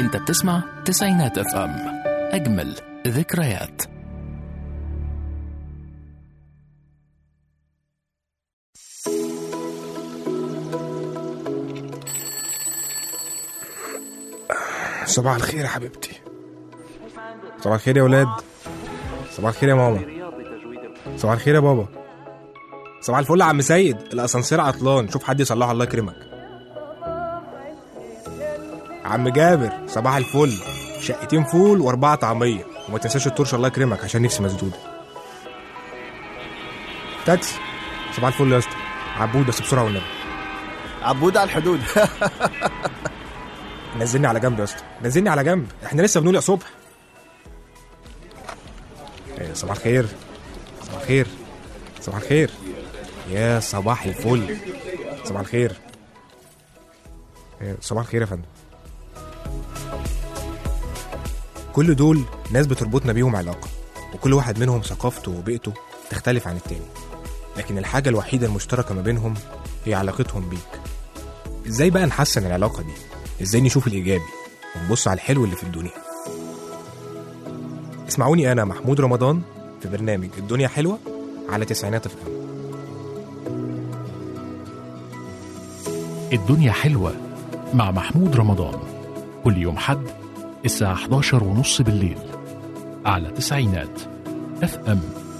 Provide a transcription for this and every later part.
انت بتسمع تسعينات اف ام اجمل ذكريات صباح الخير يا حبيبتي صباح الخير يا ولاد صباح الخير يا ماما صباح الخير يا بابا صباح الفل يا عم سيد الاسانسير عطلان شوف حد يصلحه الله يكرمك عم جابر صباح الفل شقتين فول واربعه طعميه وما تنساش الترش الله يكرمك عشان نفسي مسدوده تاكسي صباح الفل يا اسطى عبود بس بسرعه والنبي عبود على الحدود نزلني على جنب يا اسطى نزلني على جنب احنا لسه بنقول يا صبح إيه، صباح الخير صباح الخير صباح الخير يا صباح الفل صباح الخير إيه، صباح الخير يا فندم كل دول ناس بتربطنا بيهم علاقة وكل واحد منهم ثقافته وبيئته تختلف عن التاني لكن الحاجة الوحيدة المشتركة ما بينهم هي علاقتهم بيك ازاي بقى نحسن العلاقة دي ازاي نشوف الايجابي ونبص على الحلو اللي في الدنيا اسمعوني انا محمود رمضان في برنامج الدنيا حلوه على تسعينات اف ام الدنيا حلوة مع محمود رمضان كل يوم حد الساعة 11 ونص بالليل على تسعينات اف ام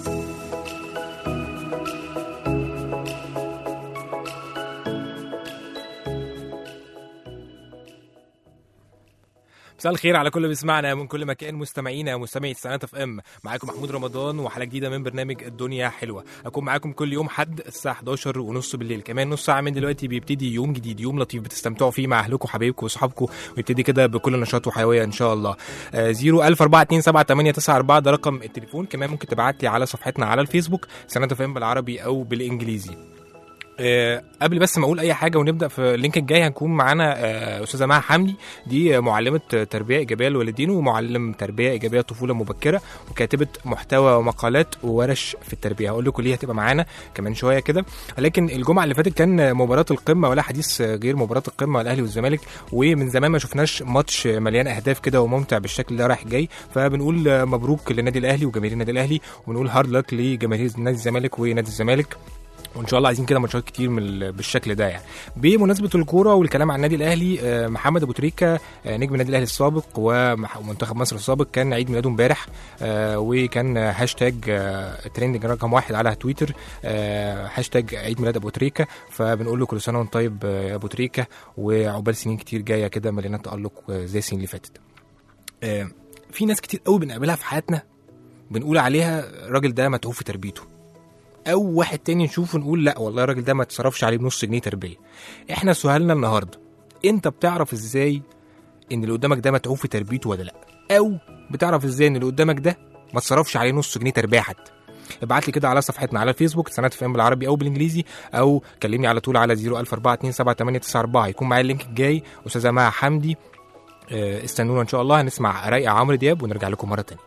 مساء الخير على كل اللي بيسمعنا من كل مكان مستمعينا مستمعي تسعينات اف ام معاكم محمود رمضان وحلقه جديده من برنامج الدنيا حلوه اكون معاكم كل يوم حد الساعه 11 ونص بالليل كمان نص ساعه من دلوقتي بيبتدي يوم جديد يوم لطيف بتستمتعوا فيه مع اهلكم وحبايبكم واصحابكم ويبتدي كده بكل نشاط وحيويه ان شاء الله 010427894 ده رقم التليفون كمان ممكن تبعت لي على صفحتنا على الفيسبوك سنة اف ام بالعربي او بالانجليزي آه، قبل بس ما اقول اي حاجه ونبدا في اللينك الجاي هنكون معانا آه، استاذه مها حمدي دي معلمه تربيه ايجابيه للوالدين ومعلم تربيه ايجابيه طفوله مبكره وكاتبه محتوى ومقالات وورش في التربيه هقول لكم ليه هتبقى معانا كمان شويه كده لكن الجمعه اللي فاتت كان مباراه القمه ولا حديث غير مباراه القمه الاهلي والزمالك ومن زمان ما شفناش ماتش مليان اهداف كده وممتع بالشكل ده رايح جاي فبنقول مبروك للنادي الاهلي وجماهير النادي الاهلي ونقول هارد لك لجماهير نادي الزمالك ونادي الزمالك وان شاء الله عايزين كده ماتشات كتير من ال- بالشكل ده يعني بمناسبه الكوره والكلام عن النادي الاهلي آه، محمد ابو تريكه آه، نجم النادي الاهلي السابق ومح- ومنتخب مصر السابق كان عيد ميلاده امبارح آه، وكان هاشتاج آه، ترند رقم واحد على تويتر آه، هاشتاج عيد ميلاد ابو تريكه فبنقول له كل سنه وانت طيب آه، يا ابو تريكه وعقبال سنين كتير جايه كده مليانه تالق آه، زي السنين اللي فاتت آه، في ناس كتير قوي بنقابلها في حياتنا بنقول عليها الراجل ده متعوب في تربيته او واحد تاني نشوفه نقول لا والله الراجل ده ما تصرفش عليه بنص جنيه تربيه احنا سؤالنا النهارده انت بتعرف ازاي ان اللي قدامك ده متعوب في تربيته ولا لا او بتعرف ازاي ان اللي قدامك ده ما تصرفش عليه نص جنيه تربيه حتى ابعت لي كده على صفحتنا على الفيسبوك سنة فهم بالعربي او بالانجليزي او كلمني على طول على 004277894 هيكون معايا اللينك الجاي استاذه مها حمدي آه، استنونا ان شاء الله هنسمع رايقه عمرو دياب ونرجع لكم مره تانية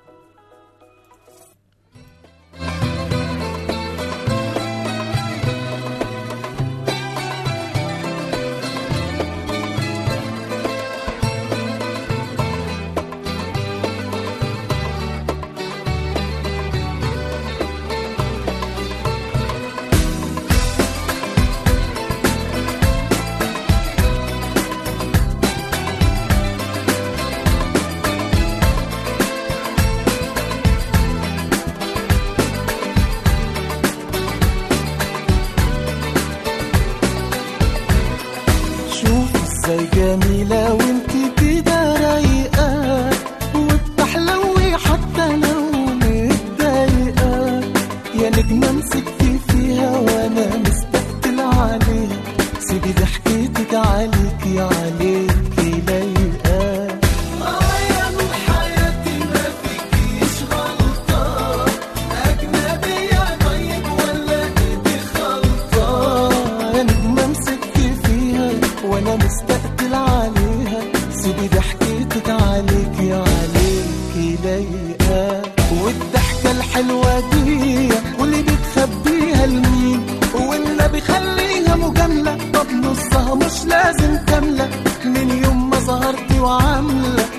شوف ازاي جميلة وانت كده رايقة وبتحلوي حتى لو متضايقة يا نجمة مسكتي فيها وانا مستقتل عليها سيبي ضحكتك عليكي عليكي لايقة اه يا من حياتي ما فيكيش غلطة أجنبية طيب ولا إيدي خلطة يا نجمة مسكتي فيها وأنا مستقتل عليها سيبي ضحكتك عليكي عليكي لايقة والضحكة الحلوة دي واللي بتخبيها لمين والنبي خليها مجاملة طب نصها مش لازم كاملة من يوم ما ظهرتي وعاملة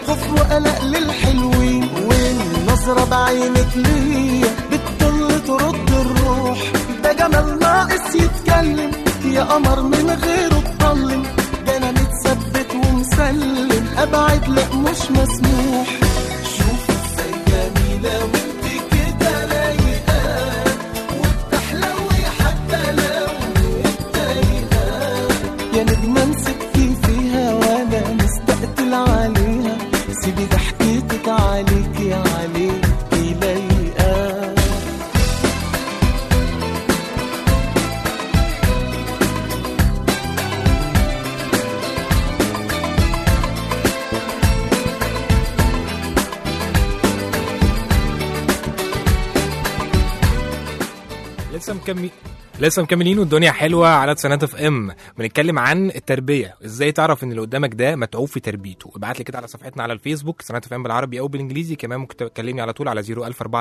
قلق للحلوين والنظرة بعينك ليا بتضل ترد الروح ده جمال ناقص يتكلم يا قمر من غيره تضلم ده انا متثبت ومسلم ابعد لك مش مسموح شوف ازاي جميلة وانت كده رايقة وبتحلوي حتى لو متضايقة يا نجمة مسكتي فيها وانا مستقتل عليها سيبي ضحكتك عليكي عليكي لايقة لسه مكمل لسه مكملين والدنيا حلوه على سنات اف ام بنتكلم عن التربيه ازاي تعرف ان اللي قدامك ده متعوب في تربيته ابعت لي كده على صفحتنا على الفيسبوك سنات اف ام بالعربي او بالانجليزي كمان ممكن تكلمني على طول على 004278994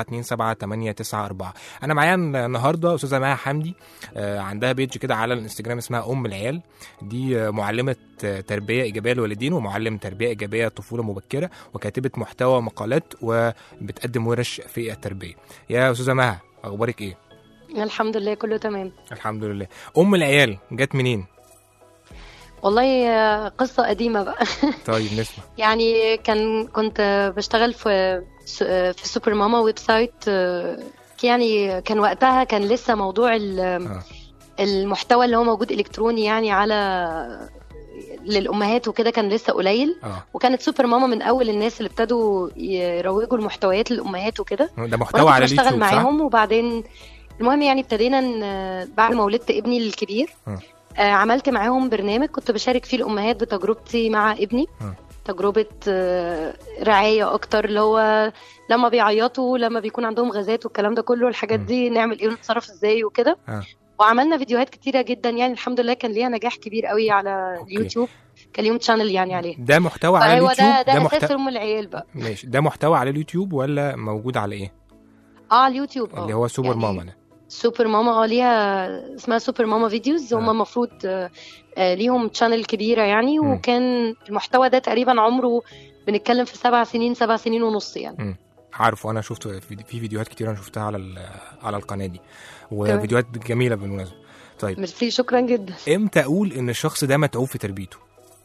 انا معايا النهارده استاذه ماها حمدي آه، عندها بيج كده على الانستجرام اسمها ام العيال دي آه، معلمه آه، تربيه ايجابيه للوالدين ومعلم تربيه ايجابيه طفوله مبكره وكاتبه محتوى مقالات وبتقدم ورش في التربيه يا استاذه مها اخبارك ايه الحمد لله كله تمام الحمد لله ام العيال جت منين والله آه، قصة قديمة بقى طيب نسمع يعني كان كنت بشتغل في س- آه، في سوبر ماما ويب سايت آه، يعني كان وقتها كان لسه موضوع ال- آه. المحتوى اللي هو موجود الكتروني يعني على للامهات وكده كان لسه قليل اه وكانت سوبر ماما من اول الناس اللي ابتدوا يروجوا المحتويات للامهات وكده ده محتوى وانا على كنت بشتغل اليوتيوب صح؟ معاهم وبعدين المهم يعني ابتدينا ان بعد ما ولدت ابني الكبير م. آه، عملت معاهم برنامج كنت بشارك فيه الامهات بتجربتي مع ابني م. تجربة آه، رعاية أكتر اللي هو لما بيعيطوا لما بيكون عندهم غازات والكلام ده كله الحاجات م. دي نعمل إيه ونتصرف إزاي وكده آه. وعملنا فيديوهات كتيرة جدا يعني الحمد لله كان ليها نجاح كبير قوي على أوكي. اليوتيوب كان ليهم تشانل يعني عليه ده محتوى على فهو اليوتيوب ده ده, محتوى أساس أم العيال بقى ماشي ده محتوى على اليوتيوب ولا موجود على ايه؟ اه على اليوتيوب اه اللي هو سوبر يعني ماما ده سوبر ماما اه ليها اسمها سوبر ماما فيديوز هم آه. المفروض آه، آه، ليهم تشانل كبيرة يعني مم. وكان المحتوى ده تقريبا عمره بنتكلم في سبع سنين سبع سنين ونص يعني عارفه انا شفت في في فيديوهات كتير انا شفتها على ال- على القناه دي وفيديوهات جميله بالمناسبه طيب ميرسي شكرا جدا امتى اقول ان الشخص ده متعوب في تربيته؟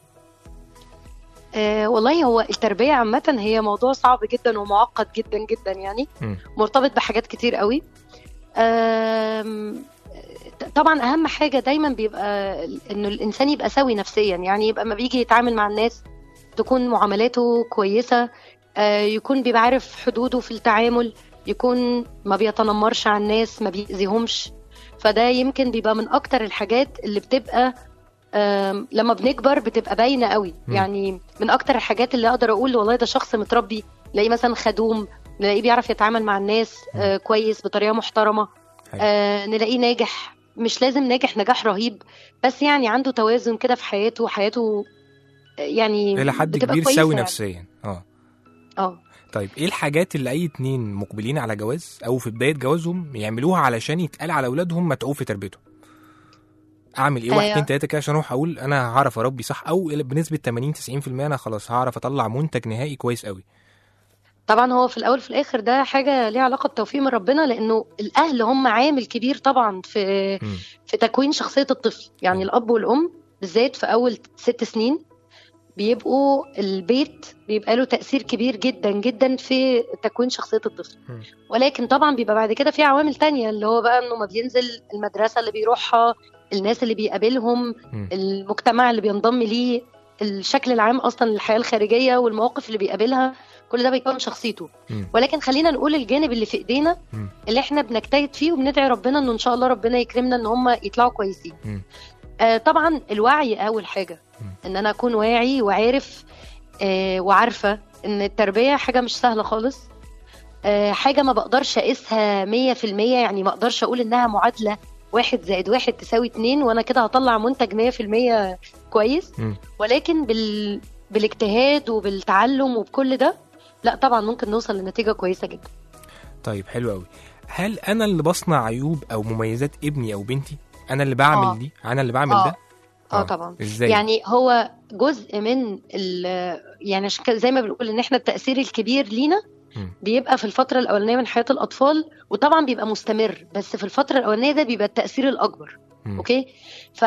آه والله هو التربية عامة هي موضوع صعب جدا ومعقد جدا جدا يعني مم. مرتبط بحاجات كتير قوي آم، طبعا أهم حاجة دايما بيبقى إنه الإنسان يبقى سوي نفسيا يعني يبقى ما بيجي يتعامل مع الناس تكون معاملاته كويسة آه، يكون بيبقى عارف حدوده في التعامل يكون ما بيتنمرش على الناس ما بيأذيهمش فده يمكن بيبقى من أكتر الحاجات اللي بتبقى آم، لما بنكبر بتبقى باينه قوي مم. يعني من اكتر الحاجات اللي اقدر اقول والله ده شخص متربي نلاقيه مثلا خدوم نلاقيه بيعرف يتعامل مع الناس مم. آه كويس بطريقه محترمه حلو. آه نلاقيه ناجح مش لازم ناجح نجاح رهيب بس يعني عنده توازن كده في حياته حياته آه، يعني الى حد بتبقى كبير كويسة سوي يعني. نفسيا اه اه طيب ايه الحاجات اللي اي اتنين مقبلين على جواز او في بدايه جوازهم يعملوها علشان يتقال على اولادهم متعوب في تربيتهم اعمل ايه واحد أيوة. اتنين تلاته كده عشان اروح اقول انا هعرف اربي صح او بنسبه 80 90% انا خلاص هعرف اطلع منتج نهائي كويس قوي طبعا هو في الاول في الاخر ده حاجه ليها علاقه بتوفيق من ربنا لانه الاهل هم عامل كبير طبعا في مم. في تكوين شخصيه الطفل يعني مم. الاب والام بالذات في اول ست سنين بيبقوا البيت بيبقى له تاثير كبير جدا جدا في تكوين شخصيه الطفل مم. ولكن طبعا بيبقى بعد كده في عوامل تانية اللي هو بقى انه ما بينزل المدرسه اللي بيروحها الناس اللي بيقابلهم مم. المجتمع اللي بينضم ليه الشكل العام اصلا للحياه الخارجيه والمواقف اللي بيقابلها كل ده بيكون شخصيته مم. ولكن خلينا نقول الجانب اللي في ايدينا مم. اللي احنا بنجتهد فيه وبندعي ربنا انه ان شاء الله ربنا يكرمنا ان هم يطلعوا كويسين مم. آه طبعا الوعي اول حاجه مم. ان انا اكون واعي وعارف آه وعارفه ان التربيه حاجه مش سهله خالص آه حاجه ما بقدرش اقيسها 100% يعني ما اقدرش اقول انها معادله واحد زائد واحد تساوي اتنين وانا كده هطلع منتج 100% كويس مم. ولكن بال... بالاجتهاد وبالتعلم وبكل ده لا طبعا ممكن نوصل لنتيجه كويسه جدا طيب حلو قوي هل انا اللي بصنع عيوب او مميزات ابني او بنتي انا اللي بعمل آه. دي انا اللي بعمل آه. ده اه طبعا ازاي يعني هو جزء من ال يعني عشان كده زي ما بنقول ان احنا التاثير الكبير لينا مم. بيبقى في الفتره الاولانيه من حياه الاطفال وطبعا بيبقى مستمر بس في الفتره الاولانيه ده بيبقى التاثير الاكبر مم. اوكي ف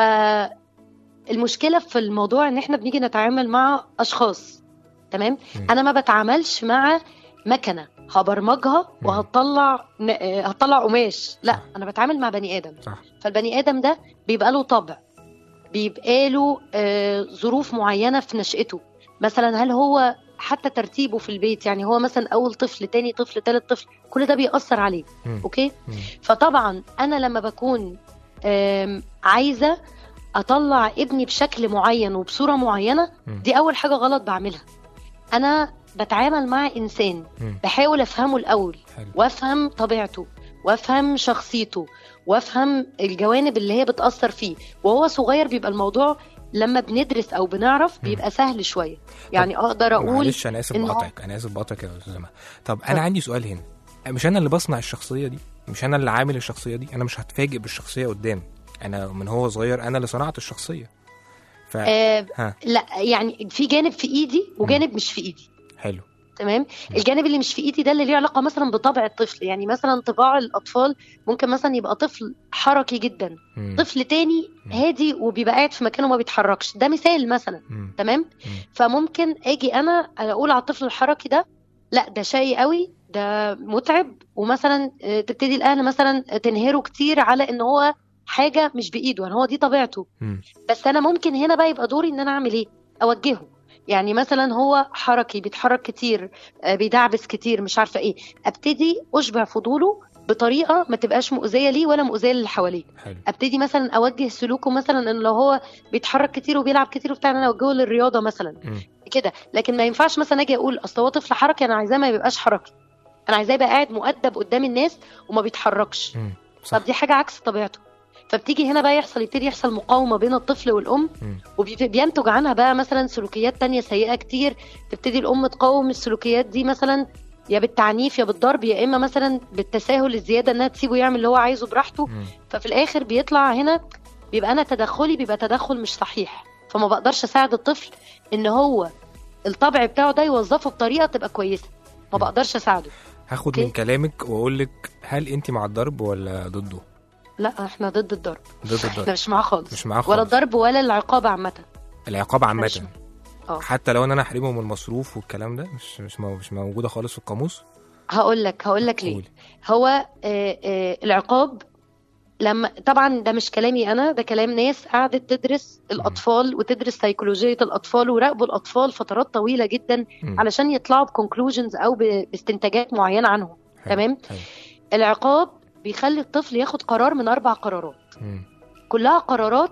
المشكله في الموضوع ان احنا بنيجي نتعامل مع اشخاص تمام مم. انا ما بتعاملش مع مكنه هبرمجها مم. وهتطلع ن- آه، هتطلع قماش لا صح. انا بتعامل مع بني ادم صح. فالبني ادم ده بيبقى له طبع بيبقى له آه، ظروف معينه في نشأته مثلا هل هو حتى ترتيبه في البيت يعني هو مثلا اول طفل تاني طفل تالت طفل كل ده بيأثر عليه مم. اوكي مم. فطبعا انا لما بكون آم، عايزه اطلع ابني بشكل معين وبصوره معينه مم. دي اول حاجه غلط بعملها انا بتعامل مع انسان مم. بحاول افهمه الاول حلو وافهم طبيعته وافهم شخصيته وافهم الجوانب اللي هي بتاثر فيه وهو صغير بيبقى الموضوع لما بندرس او بنعرف مم. بيبقى سهل شويه يعني اقدر اقول معلش انا اسف إن هو- بقطعك انا اسف بقطعك يا استاذ ما طب انا اتفضل. عندي سؤال هنا مش انا اللي بصنع الشخصيه دي مش انا اللي عامل الشخصيه دي انا مش هتفاجئ بالشخصيه قدام انا من هو صغير انا اللي صنعت الشخصيه ف آه ها لا يعني في جانب في ايدي وجانب مش في ايدي حلو تمام الجانب اللي مش في ايدي ده اللي ليه علاقه مثلا بطبع الطفل يعني مثلا طباع الاطفال ممكن مثلا يبقى طفل حركي جدا مم. طفل تاني مم. هادي وبيبقى قاعد في مكانه ما بيتحركش ده مثال مثلا مم. تمام مم. فممكن اجي انا اقول على الطفل الحركي ده لا ده شقي قوي ده متعب ومثلا آه، تبتدي الاهل مثلا تنهره كتير على ان هو حاجه مش بايده يعني هو دي طبيعته مم. بس انا ممكن هنا بقى يبقى دوري ان انا اعمل ايه اوجهه يعني مثلا هو حركي بيتحرك كتير آه، بيدعبس كتير مش عارفه ايه ابتدي اشبع فضوله بطريقه ما تبقاش مؤذيه ليه ولا مؤذيه للي حواليه حلو ابتدي مثلا اوجه سلوكه مثلا ان لو هو بيتحرك كتير وبيلعب كتير وبتاع إن انا اوجهه للرياضه مثلا مم. كده لكن ما ينفعش مثلا اجي اقول اصل هو طفل حركي انا عايزاه ما يبقاش حركي انا عايزاه يبقى قاعد مؤدب قدام الناس وما بيتحركش مم. صح طب دي حاجه عكس طبيعته فبتيجي هنا بقى يحصل يبتدي يحصل مقاومه بين الطفل والام مم. وبينتج عنها بقى مثلا سلوكيات تانية سيئه كتير تبتدي الام تقاوم السلوكيات دي مثلا يا بالتعنيف يا بالضرب يا اما مثلا بالتساهل الزياده انها تسيبه يعمل اللي هو عايزه براحته مم. ففي الاخر بيطلع هنا بيبقى انا تدخلي بيبقى تدخل مش صحيح فما بقدرش اساعد الطفل ان هو الطبع بتاعه ده يوظفه بطريقه تبقى كويسه ما م. بقدرش اساعده هاخد أوكي. من كلامك واقول لك هل انت مع الضرب ولا ضده لا احنا ضد الضرب ضد احنا الضرب مش معاه خالص مش معاه ولا خالص الضرب ولا العقاب عامه العقاب مش- عامه اه حتى لو انا احرمه من المصروف والكلام ده مش مش مو- مش موجوده خالص في القاموس هقول لك هقول لك ليه قولي. هو آه، آه، العقاب لما طبعا ده مش كلامي انا ده كلام ناس قعدت تدرس الاطفال وتدرس سيكولوجيه الاطفال وراقبوا الاطفال فترات طويله جدا مم. علشان يطلعوا بكونكلوجنز او ب- باستنتاجات معينه عنهم حلو. تمام حلو. العقاب بيخلي الطفل ياخد قرار من اربع قرارات مم. كلها قرارات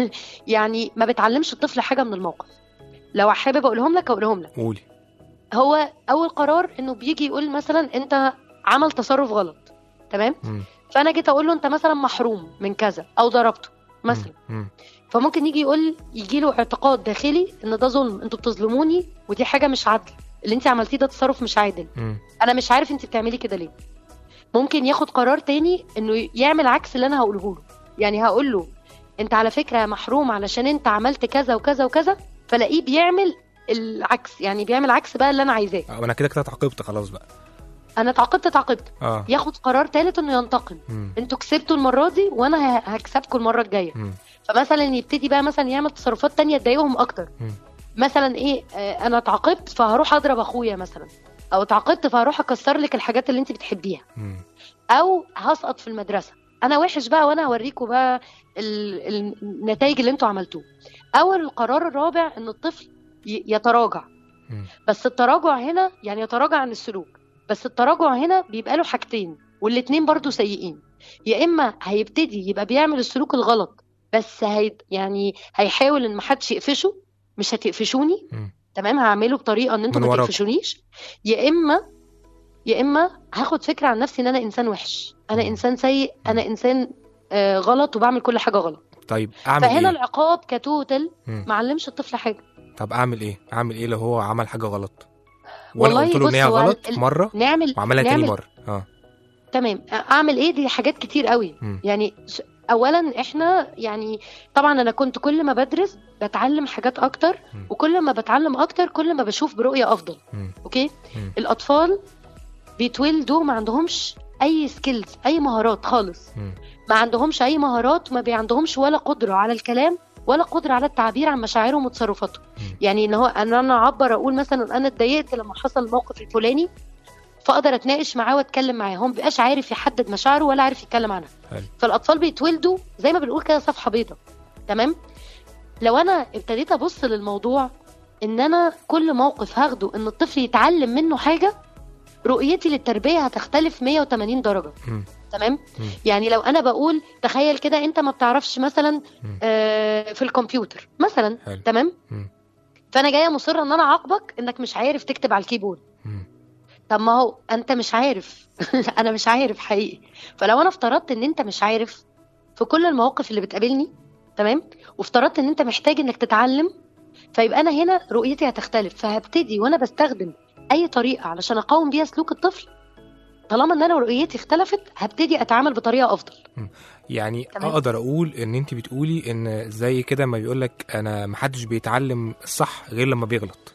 يعني ما بتعلمش الطفل حاجه من الموقف لو حابب اقولهم لك اقولهم لك قولي هو اول قرار انه بيجي يقول مثلا انت عمل تصرف غلط تمام مم. فانا جيت اقول له انت مثلا محروم من كذا او ضربته مثلا مم. فممكن يجي يقول يجي له اعتقاد داخلي ان ده ظلم انتوا بتظلموني ودي حاجه مش عادله اللي انت عملتيه ده تصرف مش عادل مم. انا مش عارف انت بتعملي كده ليه ممكن ياخد قرار تاني انه يعمل عكس اللي انا هقوله له يعني هقول له انت على فكره محروم علشان انت عملت كذا وكذا وكذا فلاقيه بيعمل العكس يعني بيعمل عكس بقى اللي انا عايزاه اه انا كده كده اتعاقبت خلاص بقى انا اتعاقبت اتعاقبت اه ياخد قرار تالت انه ينتقم مم. انتوا كسبتوا المره دي وانا ه- هكسبكم المره الجايه مم. فمثلا يبتدي بقى مثلا يعمل تصرفات تانية تضايقهم اكتر مم. مثلا ايه آه انا اتعاقبت فهروح اضرب اخويا مثلا او اتعاقبت فهروح اكسر لك الحاجات اللي انت بتحبيها مم. او هسقط في المدرسه انا وحش بقى وانا هوريكم بقى ال- ال- النتائج اللي انتوا عملتوه او القرار الرابع ان الطفل ي- يتراجع مم. بس التراجع هنا يعني يتراجع عن السلوك بس التراجع هنا بيبقى له حاجتين والاتنين برضو سيئين يا اما هيبتدي يبقى بيعمل السلوك الغلط بس هي يعني هيحاول ان محدش يقفشه مش هتقفشوني مم. تمام هعمله بطريقه ان انتوا من ما وراكم. تقفشونيش يا اما يا اما هاخد فكره عن نفسي ان انا انسان وحش انا مم. انسان سيء انا انسان آه غلط وبعمل كل حاجه غلط طيب اعمل فهنا ايه العقاب كتوتل مم. ما علمش الطفل حاجه طب اعمل ايه اعمل ايه لو هو عمل حاجه غلط وانا والله قلت له ان بص، هي هو غلط ال- مره نعمل وعملها تاني نعمل مره اه تمام اعمل ايه دي حاجات كتير قوي مم. يعني ش- اولا احنا يعني طبعا انا كنت كل ما بدرس بتعلم حاجات اكتر مم. وكل ما بتعلم اكتر كل ما بشوف برؤيه افضل مم. اوكي مم. الاطفال بيتولدوا ما عندهمش اي سكيلز اي مهارات خالص مم. ما عندهمش اي مهارات ما عندهمش ولا قدره على الكلام ولا قدره على التعبير عن مشاعرهم وتصرفاتهم مم. يعني ان هو ان انا اعبر اقول مثلا انا اتضايقت لما حصل الموقف الفلاني فاقدر اتناقش معاه واتكلم معاه هو مبيبقاش عارف يحدد مشاعره ولا عارف يتكلم عنها حلو. فالاطفال بيتولدوا زي ما بنقول كده صفحه بيضاء تمام لو انا ابتديت ابص للموضوع ان انا كل موقف هاخده ان الطفل يتعلم منه حاجه رؤيتي للتربيه هتختلف 180 درجه مم. تمام مم. يعني لو انا بقول تخيل كده انت ما بتعرفش مثلا مم. آه، في الكمبيوتر مثلا حلو. تمام مم. فانا جايه مصره ان انا اعاقبك انك مش عارف تكتب على الكيبورد مم. طب ما هو انت مش عارف انا مش عارف حقيقي فلو انا افترضت ان انت مش عارف في كل المواقف اللي بتقابلني تمام وافترضت ان انت محتاج انك تتعلم فيبقى انا هنا رؤيتي هتختلف فهبتدي وانا بستخدم اي طريقه علشان اقاوم بيها سلوك الطفل طالما ان انا رؤيتي اختلفت هبتدي اتعامل بطريقه افضل يعني تمام. اقدر اقول ان انت بتقولي ان زي كده ما بيقول لك انا محدش بيتعلم الصح غير لما بيغلط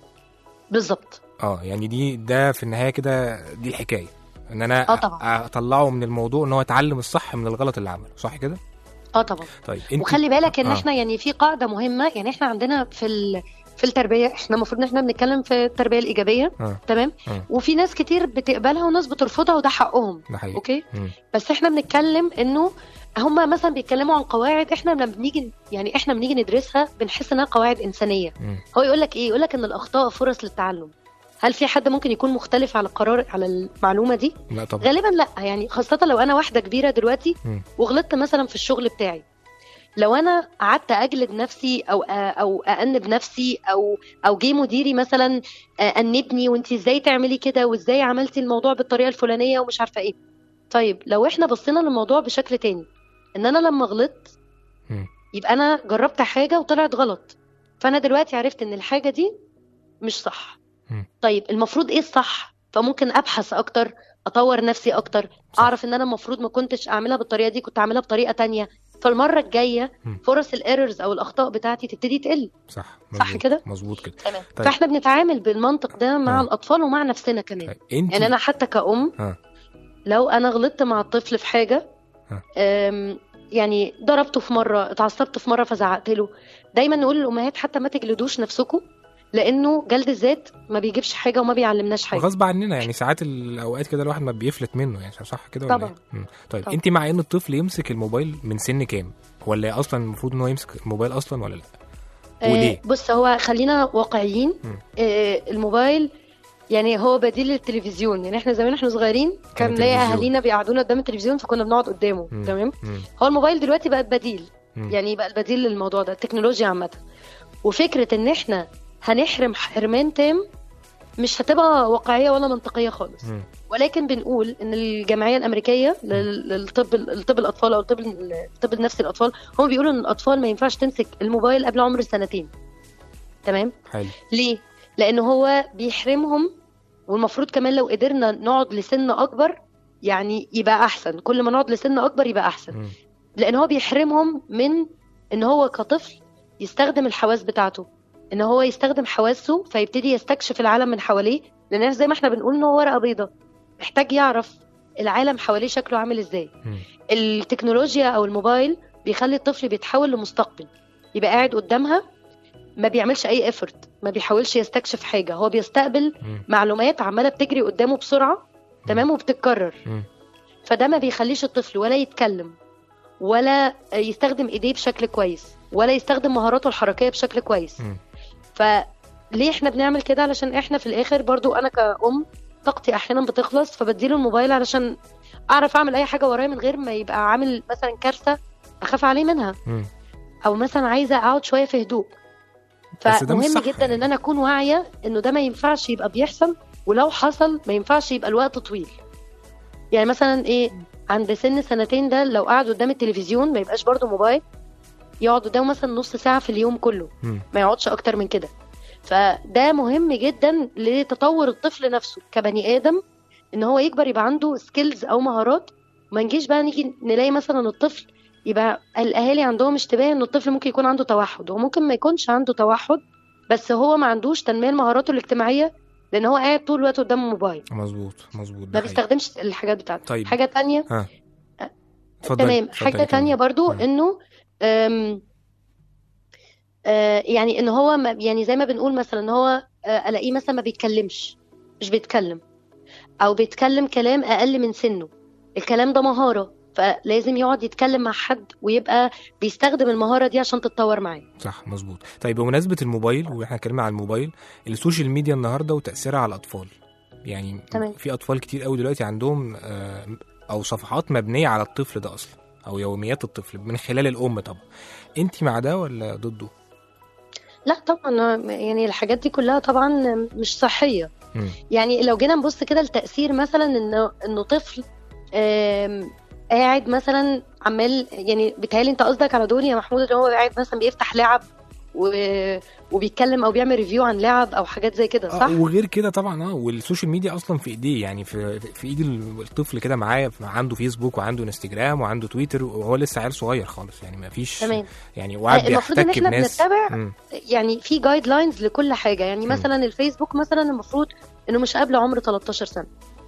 بالظبط اه يعني دي ده في النهايه كده دي الحكايه ان انا آه طبعا. اطلعه من الموضوع ان هو يتعلم الصح من الغلط اللي عمله صح كده اه طبعا طيب انت وخلي بالك ان آه. احنا يعني في قاعده مهمه يعني احنا عندنا في ال... في التربيه احنا المفروض ان احنا بنتكلم في التربيه الايجابيه اه تمام آه. وفي ناس كتير بتقبلها وناس بترفضها وده حقهم ده حقيقي اوكي مم. بس احنا بنتكلم انه هما مثلا بيتكلموا عن قواعد احنا لما بنيجي يعني احنا بنيجي ندرسها بنحس انها قواعد انسانيه مم. هو يقول لك ايه يقول لك ان الاخطاء فرص للتعلم هل في حد ممكن يكون مختلف على القرار على المعلومه دي لا طبعا غالبا لا يعني خاصة لو أنا واحدة كبيرة دلوقتي مم. وغلطت مثلا في الشغل بتاعي لو أنا قعدت أجلد نفسي أو أو أأنب نفسي أو أو جه مديري مثلا أنبني وأنت إزاي تعملي كده وإزاي عملتي الموضوع بالطريقة الفلانية ومش عارفة إيه طيب لو إحنا بصينا للموضوع بشكل تاني إن أنا لما غلطت مم. يبقى أنا جربت حاجة وطلعت غلط فأنا دلوقتي عرفت إن الحاجة دي مش صح مم. طيب المفروض إيه الصح فممكن أبحث أكتر اطور نفسي اكتر صح. اعرف ان انا المفروض ما كنتش اعملها بالطريقه دي كنت اعملها بطريقه تانية فالمره الجايه مم. فرص الايرورز او الاخطاء بتاعتي تبتدي تقل صح صح مظبوط. كده؟ مظبوط كده تمام طيب. فاحنا بنتعامل بالمنطق ده مع آه. الاطفال ومع نفسنا كمان طيب انت يعني انا حتى كأم آه. لو انا غلطت مع الطفل في حاجه آه. أم، يعني ضربته في مره اتعصبت في مره فزعقت له دايما نقول للامهات حتى ما تجلدوش نفسكم لانه جلد الذات ما بيجيبش حاجه وما بيعلمناش حاجه غصب عننا يعني ساعات الاوقات كده الواحد ما بيفلت منه يعني صح كده ولا طبعا. إيه؟ مم. طيب طبعا. انت مع ان الطفل يمسك الموبايل من سن كام ولا اصلا المفروض ان هو يمسك الموبايل اصلا ولا لا وليه؟ آه، بص هو خلينا واقعيين مم. آه، الموبايل يعني هو بديل للتلفزيون يعني احنا زمان احنا صغيرين كان نلاقي التلفزيون. اهالينا بيقعدونا قدام التلفزيون فكنا بنقعد قدامه مم. تمام مم. هو الموبايل دلوقتي بقى بديل مم. يعني بقى البديل للموضوع ده التكنولوجيا عامه وفكره ان احنا هنحرم حرمان تام مش هتبقى واقعيه ولا منطقيه خالص مم. ولكن بنقول ان الجمعيه الامريكيه لل- للطب الطب الاطفال او الطب الطب النفسي الاطفال هم بيقولوا ان الاطفال ما ينفعش تمسك الموبايل قبل عمر السنتين تمام حلو ليه لان هو بيحرمهم والمفروض كمان لو قدرنا نقعد لسن اكبر يعني يبقى احسن كل ما نقعد لسن اكبر يبقى احسن مم. لان هو بيحرمهم من ان هو كطفل يستخدم الحواس بتاعته ان هو يستخدم حواسه فيبتدي يستكشف العالم من حواليه لان زي ما احنا بنقول ان هو ورقه بيضاء محتاج يعرف العالم حواليه شكله عامل ازاي مم. التكنولوجيا او الموبايل بيخلي الطفل بيتحول لمستقبل يبقى قاعد قدامها ما بيعملش اي افورت ما بيحاولش يستكشف حاجه هو بيستقبل مم. معلومات عماله بتجري قدامه بسرعه تمام وبتتكرر مم. فده فده ما بيخليش الطفل ولا يتكلم ولا يستخدم ايديه بشكل كويس ولا يستخدم مهاراته الحركيه بشكل كويس مم. فليه احنا بنعمل كده علشان احنا في الاخر برضو انا كأم طاقتي احيانا بتخلص فبديله الموبايل علشان اعرف اعمل اي حاجه ورايا من غير ما يبقى عامل مثلا كارثه اخاف عليه منها مم. او مثلا عايزه اقعد شويه في هدوء بس ده مش فمهم صح جدا يعني. ان انا اكون واعيه انه ده ما ينفعش يبقى بيحصل ولو حصل ما ينفعش يبقى الوقت طويل يعني مثلا ايه عند سن سنتين ده لو قعد قدام التلفزيون ما يبقاش برضه موبايل يقعد قدامه مثلا نص ساعه في اليوم كله مم. ما يقعدش اكتر من كده فده مهم جدا لتطور الطفل نفسه كبني ادم ان هو يكبر يبقى عنده سكيلز او مهارات ما نجيش بقى نيجي نلاقي مثلا الطفل يبقى الاهالي عندهم اشتباه ان الطفل ممكن يكون عنده توحد وممكن ما يكونش عنده توحد بس هو ما عندوش تنميه مهاراته الاجتماعيه لان هو قاعد طول الوقت قدام الموبايل مظبوط مظبوط ما ده حقيقي. بيستخدمش الحاجات بتاعته طيب. حاجه تانية ها اتفضلي، تمام اتفضلي حاجه تانية كملي. برضو مم. انه أم، آه، يعني ان هو ما- يعني زي ما بنقول مثلا ان هو آه، الاقيه مثلا ما بيتكلمش مش بيتكلم او بيتكلم كلام اقل من سنه الكلام ده مهاره فلازم يقعد يتكلم مع حد ويبقى بيستخدم المهاره دي عشان تتطور معاه صح مظبوط طيب بمناسبه الموبايل واحنا اتكلمنا عن الموبايل السوشيال ميديا النهارده وتاثيرها على الاطفال يعني تمام. في اطفال كتير قوي دلوقتي عندهم آه، او صفحات مبنيه على الطفل ده اصلا او يوميات الطفل من خلال الام طبعا انت مع ده ولا ضده لا طبعا يعني الحاجات دي كلها طبعا مش صحيه مم. يعني لو جينا نبص كده لتاثير مثلا انه انه طفل آم، قاعد مثلا عمال يعني بيتهيألي انت قصدك على دوري يا محمود ان هو قاعد مثلا بيفتح لعب و... وبيتكلم او بيعمل ريفيو عن لعب او حاجات زي كده صح؟ آه وغير كده طبعا اه والسوشيال ميديا اصلا في ايديه يعني في في ايد الطفل كده معاه عنده فيسبوك وعنده انستجرام وعنده تويتر وهو لسه عيل صغير خالص يعني ما فيش تمام يعني وقاعد المفروض إن بيحتك إحنا بناس بنتبع مم. يعني في جايد لاينز لكل حاجه يعني مم. مثلا الفيسبوك مثلا المفروض انه مش قبل عمر 13 سنه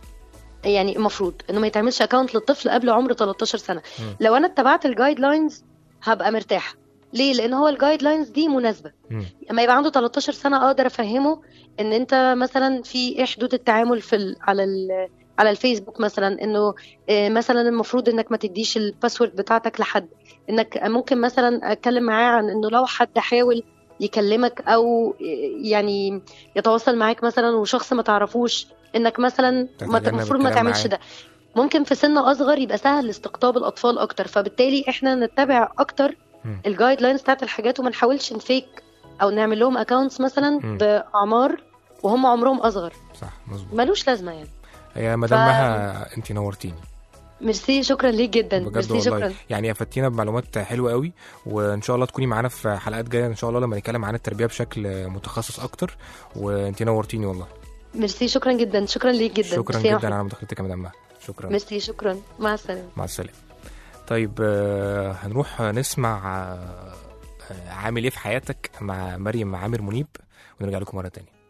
يعني المفروض انه ما يتعملش اكونت للطفل قبل عمر 13 سنه مم. لو انا اتبعت الجايد لاينز هبقى مرتاحه ليه لان هو الجايد لاينز دي مناسبه مم. اما يبقى عنده 13 سنه اقدر افهمه ان انت مثلا في ايه حدود التعامل في ال على ال على الفيسبوك مثلا انه آه، مثلا المفروض انك ما تديش الباسورد بتاعتك لحد انك ممكن مثلا اتكلم معاه عن انه لو حد حاول يكلمك او يعني يتواصل معاك مثلا وشخص ما تعرفوش انك مثلا ما- تتجنب المفروض ما الكلام تعملش معاه. ده ممكن في سن اصغر يبقى سهل استقطاب الاطفال اكتر فبالتالي احنا نتبع اكتر مم. الجايد لاينز بتاعت الحاجات وما نحاولش نفيك او نعمل لهم اكونتس مثلا مم. باعمار وهم عمرهم اصغر صح مظبوط ملوش لازمه يعني يا مدام ف- مها انت نورتيني ميرسي شكرا ليك جدا بجد ميرسي والله شكرا يعني افدتينا بمعلومات حلوه قوي وان شاء الله تكوني معانا في حلقات جايه ان شاء الله لما نتكلم عن التربيه بشكل متخصص اكتر وانت نورتيني والله ميرسي شكرا جدا شكرا ليك جدا شكرا ميرسي يا جدا محمود. على مداخلتك يا مدام مها شكرا ميرسي شكرا مع السلامه مع السلامه طيب آه، هنروح نسمع آه، آه، عامل ايه في حياتك مع مريم عامر منيب ونرجع لكم مره تانية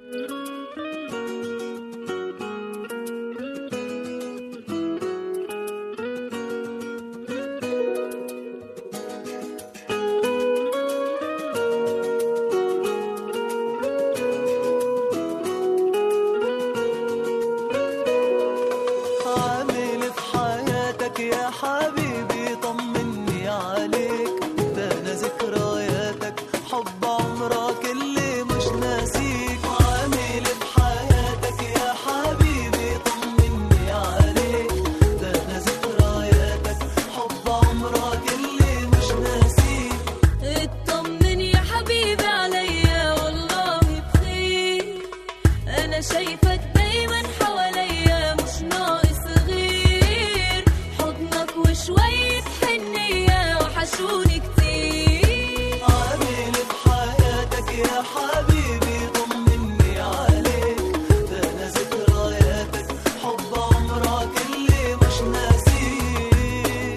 عامل في حياتك يا حبيبي طمني عليك ده انا ذكرياتك حب عمرك اللي مش ناسيك عامل في حياتك يا حبيبي طمني عليك ده انا ذكرياتك حب عمرك اللي مش ناسيك اطمن يا حبيبي عليا والله بخير انا شايفك دايما حواليا مش ناقص غير حضنك وشوية حنية وحشوني كتير عامل في حياتك يا حبيبي طمني عليك ده انا ذكرياتك حب عمرك اللي مش ناسيك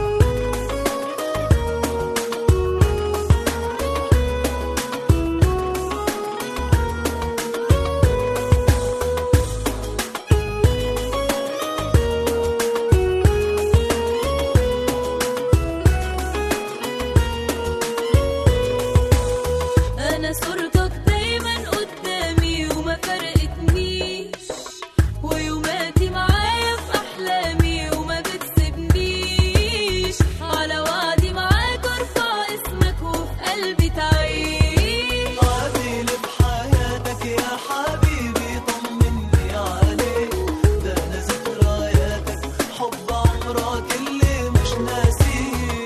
انا صورتك دايما قدامي وما فرقتنيش ويوماتي معايا في احلامي وما بتسيبنيش على وعدي معاك ارفع اسمك وفي قلبي تعيش عامل في حياتك يا حبيبي طمني عليك ده انا ذكرياتك حب عمرك اللي مش ناسيك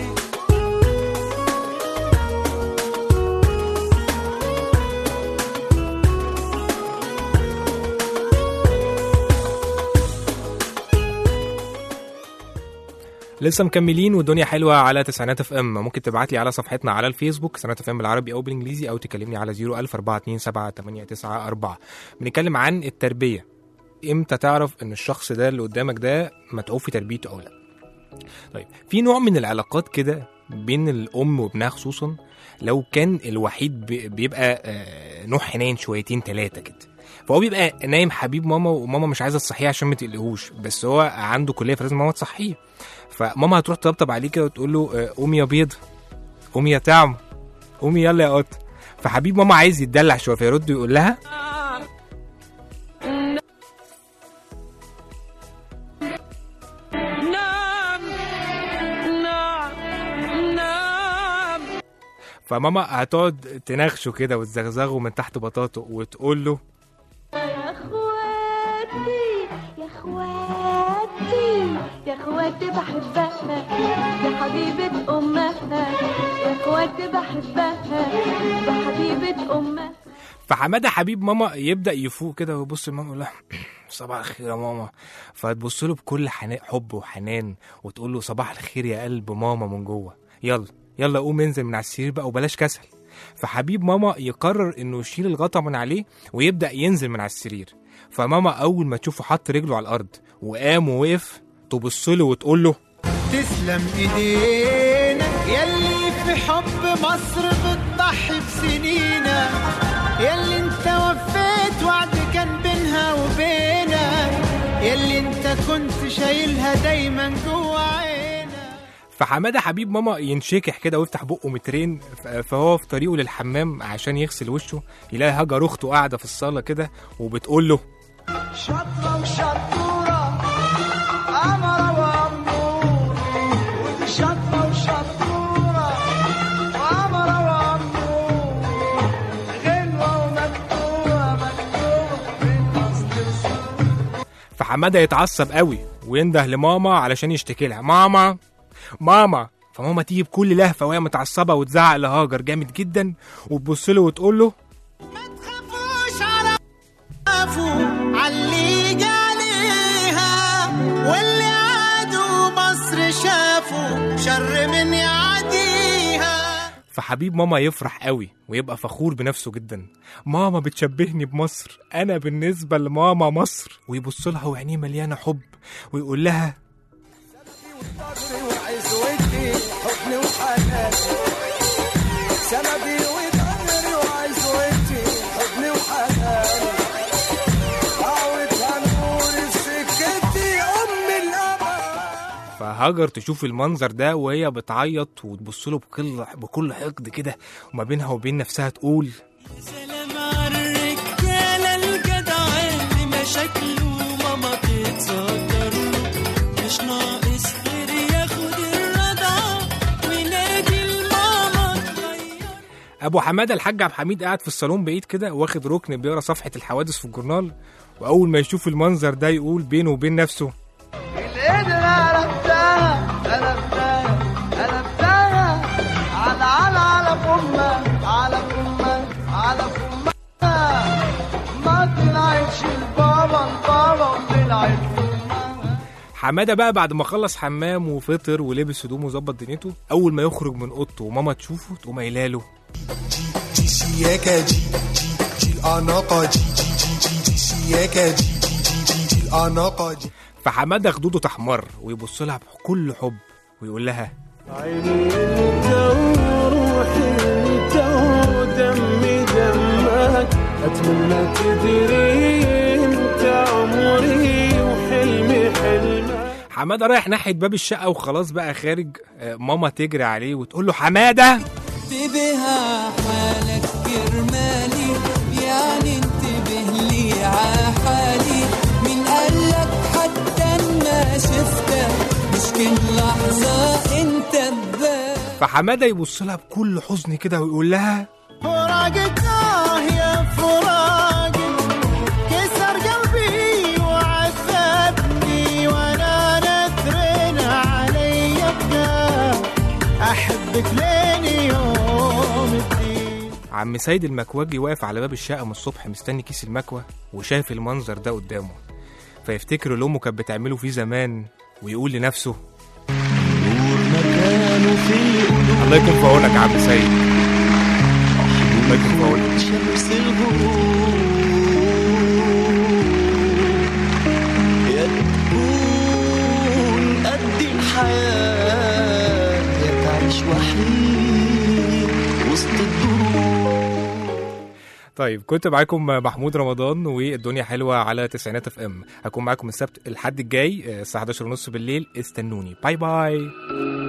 لسه مكملين والدنيا حلوه على تسعينات اف ام ممكن تبعت لي على صفحتنا على الفيسبوك تسعينات اف ام بالعربي او بالانجليزي او تكلمني على 010427894 بنتكلم عن التربيه امتى تعرف ان الشخص ده اللي قدامك ده متعوب في تربيته او لا طيب في نوع من العلاقات كده بين الام وابنها خصوصا لو كان الوحيد بي- بيبقى آه، نوع حنين شويتين ثلاثه كده فهو بيبقى نايم حبيب ماما وماما مش عايزه تصحيه عشان ما تقلقهوش بس هو عنده كليه فلازم ماما تصحيه فماما هتروح تطبطب عليه كده وتقول له آه، قومي يا بيض قومي يا طعم قومي يلا يا قط فحبيب ماما عايز يتدلع شويه فيرد ويقول لها فماما هتقعد تنغشه كده وتزغزغه من تحت بطاطه وتقول له يا اخواتي يا اخواتي يا اخواتي بحبها يا حبيبة امها يا اخواتي بحبها يا حبيبة امها فحماده حبيب ماما يبدا يفوق كده ويبص لماما يقول لها صباح الخير يا ماما فتبص له بكل حنان حب وحنان وتقول له صباح الخير يا قلب ماما من جوه يلا يلا قوم انزل من على السرير بقى وبلاش كسل فحبيب ماما يقرر انه يشيل الغطا من عليه ويبدا ينزل من على السرير فماما اول ما تشوفه حط رجله على الارض وقام ووقف تبص له وتقول له تسلم ايدينا يلي في حب مصر بتضحي بسنينا يلي انت وفيت وعد كان بينها وبينك يلي انت كنت شايلها دايما جوا عينك فحماده حبيب ماما ينشكح كده ويفتح بقه مترين ف- فهو في طريقه للحمام عشان يغسل وشه يلاقي هاجر اخته قاعده في الصاله كده وبتقول له شطرة وشطورة قمرة وأمور ودي شطرة وشطورة قمرة وأمور غنوة ومكتوبة مكتوبة من أصل الصورة فحماده يتعصب قوي وينده لماما علشان يشتكي لها ماما ماما فماما تيجي بكل لهفه وهي متعصبه وتزعق لهاجر جامد جدا وتبص له وتقول له تخافوش على خافوا علي عليها واللي عادوا مصر شافوا شر من يعديها فحبيب ماما يفرح قوي ويبقى فخور بنفسه جدا ماما بتشبهني بمصر انا بالنسبه لماما مصر ويبص لها وعينيه مليانه حب ويقول لها وعزوتي حضني وحنان سندي وظهري وعزوتي حضني وحنان عاودها نور سكتي ام الامان فهاجر تشوف المنظر ده وهي بتعيط وتبص له بكل بكل حقد كده وما بينها وبين نفسها تقول سلام عالرجالة الجدعة اللي مشاكله ماما تتصدر مش ناقص غير ياخد الرضعة وينادي الماما تغير ابو حماده الحاج عبد الحميد قاعد في الصالون بعيد كده واخد ركن بيقرا صفحه الحوادث في الجورنال واول ما يشوف المنظر ده يقول بينه وبين نفسه الايد اللي قلبتها قلبتها قلبتها على على على فمها على فمها على فمها ما طلعتش البابا البابا وطلعت فمها حماده بقى بعد ما خلص حمام وفطر ولبس هدومه وظبط دنيته اول ما يخرج من اوضته وماما تشوفه تقوم قايله له جي شياكة جي جي جي الأناقة جي جي جي جي جي شياكة جي جي جي جي جي الأناقة جي فحماده خدوده تحمر ويبص لها بكل حب ويقول لها عيني انت وروحي انت ودمي دمك اتمنى تدري انت عمري وحلمي حلمك حماده رايح ناحيه باب الشقه وخلاص بقى خارج آه، ماما تجري عليه وتقول له حماده انتبه حالك كرمالي يعني انتبه لي عحالي من قالك حتى ما شفتك مش كل لحظة انت ببالي فحماده يبص لها بكل حزن كده ويقول لها فراقك اه يا فراقك كسر قلبي وعذبني وانا نثرن علي بكى احبك لين يوم الدين عم سيد المكواجي واقف على باب الشقه من الصبح مستني كيس المكوى وشاف المنظر ده قدامه فيفتكر اللي امه كانت بتعمله فيه زمان ويقول لنفسه الله يكون في عونك يا عم سيد الله يكون في عونك شمس الغروب يا تكون قد الحياة طيب كنت معاكم محمود رمضان والدنيا حلوه على تسعينات اف ام هكون معاكم السبت الحد الجاي آه، الساعه 11 ونص بالليل استنوني باي باي